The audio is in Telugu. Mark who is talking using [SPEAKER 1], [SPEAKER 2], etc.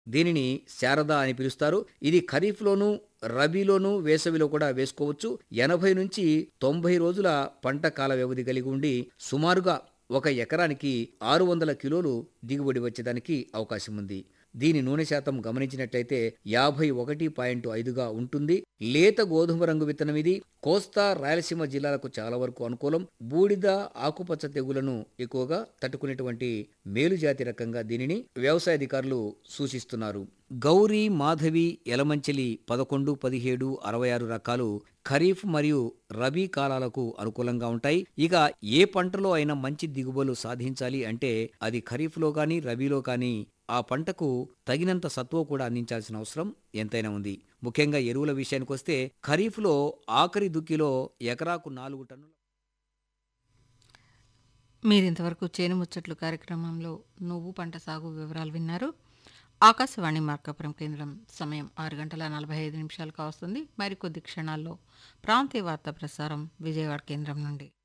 [SPEAKER 1] దీనిని శారద అని పిలుస్తారు ఇది ఖరీఫ్లోనూ రబీలోనూ వేసవిలో కూడా వేసుకోవచ్చు ఎనభై నుంచి తొంభై రోజుల పంట కాల వ్యవధి కలిగి ఉండి సుమారుగా ఒక ఎకరానికి ఆరు వందల కిలోలు దిగుబడి వచ్చేదానికి అవకాశం ఉంది దీని నూనె శాతం గమనించినట్లయితే యాభై ఒకటి పాయింట్ ఐదుగా ఉంటుంది లేత గోధుమ రంగు విత్తనం ఇది కోస్తా రాయలసీమ జిల్లాలకు చాలా వరకు అనుకూలం బూడిద ఆకుపచ్చ తెగులను ఎక్కువగా తట్టుకునేటువంటి మేలుజాతి రకంగా దీనిని వ్యవసాయ అధికారులు సూచిస్తున్నారు గౌరీ మాధవి ఎలమంచిలి పదకొండు పదిహేడు అరవై ఆరు రకాలు ఖరీఫ్ మరియు రబీ కాలాలకు అనుకూలంగా ఉంటాయి ఇక ఏ పంటలో అయినా మంచి దిగుబడులు సాధించాలి అంటే అది ఖరీఫ్లో కానీ రబీలో కానీ ఆ పంటకు తగినంత సత్వ కూడా అందించాల్సిన అవసరం ఎంతైనా ఉంది ముఖ్యంగా ఎరువుల విషయానికి వస్తే ఖరీఫ్లో ఆఖరి దుక్కిలో ఎకరాకు నాలుగు టన్నుల
[SPEAKER 2] మీరింతవరకు చేను ముచ్చట్లు కార్యక్రమంలో నువ్వు పంట సాగు వివరాలు విన్నారు ఆకాశవాణి మార్కాపురం కేంద్రం సమయం ఆరు గంటల నలభై ఐదు నిమిషాలు కావస్తుంది మరికొద్ది క్షణాల్లో ప్రాంతీయ వార్తా ప్రసారం విజయవాడ కేంద్రం నుండి